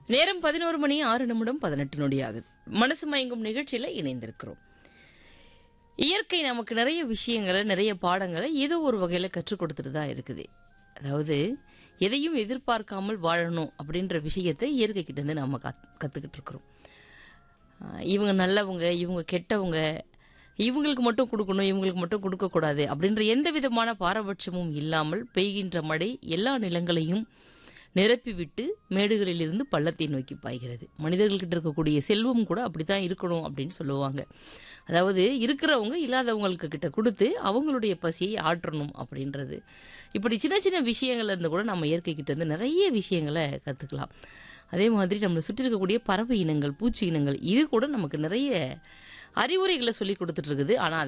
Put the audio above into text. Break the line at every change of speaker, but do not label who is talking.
நேரம் பதினோரு மணி ஆறு நிமிடம் பதினெட்டு நொடி ஆகுது மனசு மயங்கும் நிகழ்ச்சியில இணைந்திருக்கிறோம் இயற்கை நமக்கு நிறைய விஷயங்களை நிறைய பாடங்களை ஏதோ ஒரு வகையில கற்றுக் கொடுத்துட்டு தான் இருக்குது அதாவது எதையும் எதிர்பார்க்காமல் வாழணும் அப்படின்ற விஷயத்தை இயற்கை கிட்ட இருந்து நம்ம கத் கத்துக்கிட்டு இருக்கிறோம் ஆஹ் இவங்க நல்லவங்க இவங்க கெட்டவங்க இவங்களுக்கு மட்டும் கொடுக்கணும் இவங்களுக்கு மட்டும் கொடுக்கக்கூடாது அப்படின்ற எந்த விதமான பாரபட்சமும் இல்லாமல் பெய்கின்ற மழை எல்லா நிலங்களையும் நிரப்பிவிட்டு மேடுகளிலிருந்து பள்ளத்தை நோக்கி பாய்கிறது மனிதர்கள்கிட்ட இருக்கக்கூடிய செல்வம் கூட அப்படித்தான் இருக்கணும் அப்படின்னு சொல்லுவாங்க அதாவது இருக்கிறவங்க இல்லாதவங்களுக்கு கிட்ட கொடுத்து அவங்களுடைய பசியை ஆற்றணும் அப்படின்றது இப்படி சின்ன சின்ன விஷயங்கள்ல இருந்து கூட நம்ம இயற்கை கிட்ட இருந்து நிறைய விஷயங்களை கற்றுக்கலாம் அதே மாதிரி நம்மளை சுற்றி இருக்கக்கூடிய பறவை இனங்கள் பூச்சி இனங்கள் இது கூட நமக்கு நிறைய அறிவுரைகளை சொல்லி கொடுத்துட்டு இருக்குது ஆனால்